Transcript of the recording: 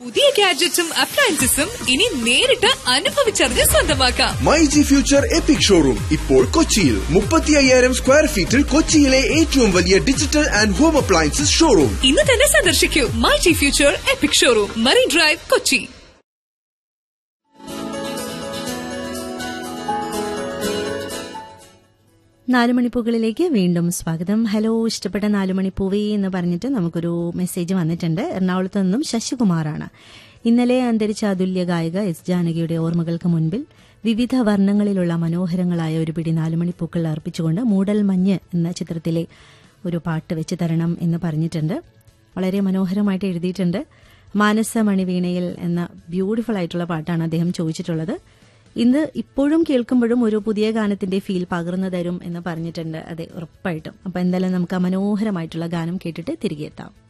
പുതിയ ഗാഡ്ജറ്റ്സും അപ്ലയൻസസും ഇനി നേരിട്ട് അനുഭവിച്ചറിഞ്ഞ് സ്വന്തമാക്കാം my G future epic showroom ഇപ്പോൾ കൊച്ചിയിൽ മുപ്പത്തി അയ്യായിരം സ്ക്വയർ ഫീറ്റിൽ കൊച്ചിയിലെ ഏറ്റവും വലിയ digital and home appliances showroom ഇന്ന് തന്നെ സന്ദർശിക്കൂ my G future epic showroom marine drive Kochi നാലുമണിപ്പൂക്കളിലേക്ക് വീണ്ടും സ്വാഗതം ഹലോ ഇഷ്ടപ്പെട്ട നാലുമണിപ്പൂവേ എന്ന് പറഞ്ഞിട്ട് നമുക്കൊരു മെസ്സേജ് വന്നിട്ടുണ്ട് എറണാകുളത്ത് നിന്നും ശശികുമാറാണ് ഇന്നലെ അന്തരിച്ച അതുല്യ ഗായിക എസ് ജാനകിയുടെ ഓർമ്മകൾക്ക് മുൻപിൽ വിവിധ വർണ്ണങ്ങളിലുള്ള മനോഹരങ്ങളായ ഒരു പിടി നാലുമണിപ്പൂക്കൾ അർപ്പിച്ചുകൊണ്ട് മൂടൽ മഞ്ഞ് എന്ന ചിത്രത്തിലെ ഒരു പാട്ട് വെച്ച് തരണം എന്ന് പറഞ്ഞിട്ടുണ്ട് വളരെ മനോഹരമായിട്ട് എഴുതിയിട്ടുണ്ട് മാനസ മണിവീണയിൽ എന്ന ബ്യൂട്ടിഫുൾ ആയിട്ടുള്ള പാട്ടാണ് അദ്ദേഹം ചോദിച്ചിട്ടുള്ളത് ഇന്ന് ഇപ്പോഴും കേൾക്കുമ്പോഴും ഒരു പുതിയ ഗാനത്തിന്റെ ഫീൽ പകർന്നു തരും എന്ന് പറഞ്ഞിട്ടുണ്ട് അതെ ഉറപ്പായിട്ടും അപ്പൊ എന്തായാലും നമുക്ക് ആ മനോഹരമായിട്ടുള്ള ഗാനം കേട്ടിട്ട് തിരികെ എത്താം